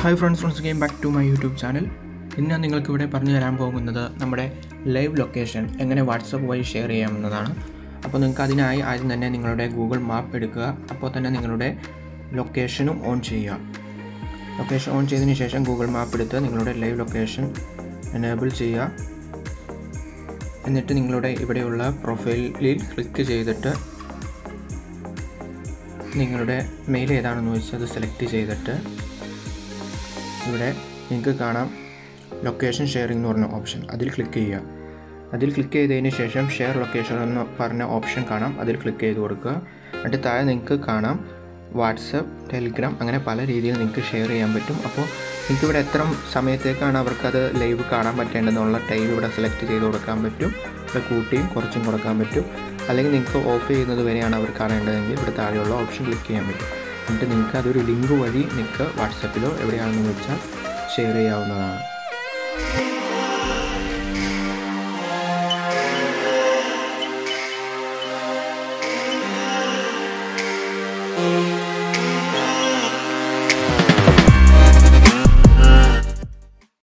hi friends friends game back to my YouTube channel ഇന്ന് ഞാൻ നിങ്ങൾക്ക് ഇവിടെ പറഞ്ഞു തരാൻ പോകുന്നത് നമ്മുടെ ലൈവ് ലൊക്കേഷൻ എങ്ങനെ വാട്സപ്പ് വഴി ഷെയർ ചെയ്യാമെന്നതാണ് അപ്പോൾ നിങ്ങൾക്ക് അതിനായി ആദ്യം തന്നെ നിങ്ങളുടെ ഗൂഗിൾ മാപ്പ് എടുക്കുക അപ്പോൾ തന്നെ നിങ്ങളുടെ ലൊക്കേഷനും ഓൺ ചെയ്യുക ലൊക്കേഷൻ ഓൺ ചെയ്തതിന് ശേഷം ഗൂഗിൾ മാപ്പ് എടുത്ത് നിങ്ങളുടെ ലൈവ് ലൊക്കേഷൻ എനേബിൾ ചെയ്യുക എന്നിട്ട് നിങ്ങളുടെ ഇവിടെയുള്ള പ്രൊഫൈലിൽ ക്ലിക്ക് ചെയ്തിട്ട് നിങ്ങളുടെ മെയിൽ ഏതാണെന്ന് വെച്ചാൽ അത് സെലക്ട് ചെയ്തിട്ട് ഇവിടെ നിങ്ങൾക്ക് കാണാം ലൊക്കേഷൻ ഷെയറിംഗ് എന്ന് പറഞ്ഞ ഓപ്ഷൻ അതിൽ ക്ലിക്ക് ചെയ്യുക അതിൽ ക്ലിക്ക് ചെയ്തതിന് ശേഷം ഷെയർ ലൊക്കേഷൻ എന്ന് പറഞ്ഞ ഓപ്ഷൻ കാണാം അതിൽ ക്ലിക്ക് ചെയ്ത് കൊടുക്കുക എന്നിട്ട് താഴെ നിങ്ങൾക്ക് കാണാം വാട്സപ്പ് ടെലിഗ്രാം അങ്ങനെ പല രീതിയിൽ നിങ്ങൾക്ക് ഷെയർ ചെയ്യാൻ പറ്റും അപ്പോൾ നിങ്ങൾക്ക് ഇവിടെ എത്ര സമയത്തേക്കാണ് അവർക്കത് ലൈവ് കാണാൻ പറ്റേണ്ടതെന്നുള്ള ടൈം ഇവിടെ സെലക്ട് ചെയ്ത് കൊടുക്കാൻ പറ്റും ഇവിടെ കൂട്ടിയും കുറച്ചും കൊടുക്കാൻ പറ്റും അല്ലെങ്കിൽ നിങ്ങൾക്ക് ഓഫ് ചെയ്യുന്നത് വരെയാണ് അവർ കാണേണ്ടതെങ്കിൽ ഇവിടെ താഴെയുള്ള ഓപ്ഷൻ ക്ലിക്ക് ചെയ്യാൻ പറ്റും എന്നിട്ട് നിങ്ങൾക്ക് അതൊരു ലിങ്ക് വഴി നിങ്ങൾക്ക് വാട്സപ്പിലോ എവിടെയാണെന്ന് വെച്ചാൽ ഷെയർ ചെയ്യാവുന്നതാണ് thank you